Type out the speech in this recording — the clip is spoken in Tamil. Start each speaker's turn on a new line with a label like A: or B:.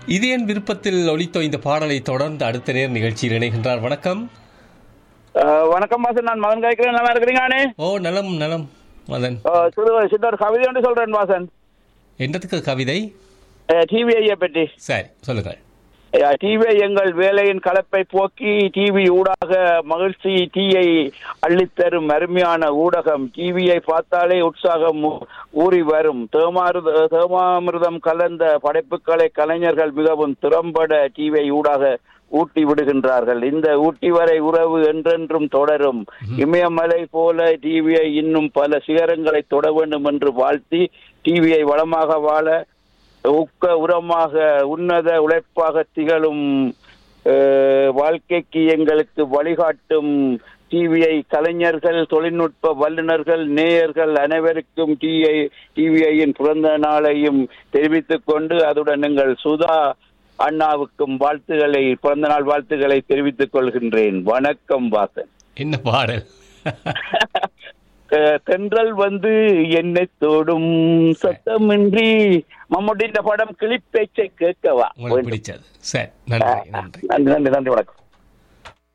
A: இது என் விருப்பத்தில் ஒலித்தோ இந்த பாடலை தொடர்ந்து அடுத்த நேர் நிகழ்ச்சியில் இணைகின்றார் வணக்கம்
B: அஹ் வணக்கம் வாசன் நான் மகன் கேட்கிறேன் நல்லா இருக்கிறீங்களானே
A: ஓ நலம் நலம் மதன்
B: அஹ் சிறு சின்ன ஒரு கவிதை ஒன்று சொல்றேன் வாசன்
A: என்னத்துக்கு கவிதை
B: டிவிஐயை பற்றி
A: சரி சொல்லுங்கள்
B: டிவி எங்கள் வேலையின் கலப்பை போக்கி டிவி ஊடாக மகிழ்ச்சி டீயை அள்ளித்தரும் அருமையான ஊடகம் டிவியை பார்த்தாலே உற்சாகம் ஊ- ஊறி வரும் தேமாருத தேமாமிர்தம் கலந்த படைப்புகளை கலைஞர்கள் மிகவும் திறம்பட டிவியை ஊடாக ஊட்டி விடுகின்றார்கள் இந்த ஊட்டி வரை உறவு என்றென்றும் தொடரும் இமயமலை போல டிவியை இன்னும் பல சிகரங்களை தொட வேண்டும் என்று வாழ்த்தி டிவியை வளமாக வாழ ஊக்க உரமாக உன்னத உழைப்பாக திகழும் அஹ், வாழ்க்கைக்கு எங்களுக்கு வழிகாட்டும் டிவிஐ கலைஞர்கள் தொழில்நுட்ப வல்லுநர்கள் நேயர்கள் அனைவருக்கும் டிஐ டிவிஐயின் பிறந்த நாளையும் தெரிவித்துக் கொண்டு அதுடன் எங்கள் சுதா அண்ணாவுக்கும் வாழ்த்துக்களை பிறந்த நாள் வாழ்த்துக்களை தெரிவித்துக் கொள்கின்றேன் வணக்கம் வாசன்
A: என்ன பாடல்
B: அஹ், தென்றல் வந்து என்னை தொடும் சத்தமின்றி மம்முடைய இந்த படம் கிளிப்பேச்சை கேட்கவா
A: உங்களுக்கு பிடிச்சது சரி நன்றி நன்றி
B: நன்றி நன்றி நன்றி வணக்கம்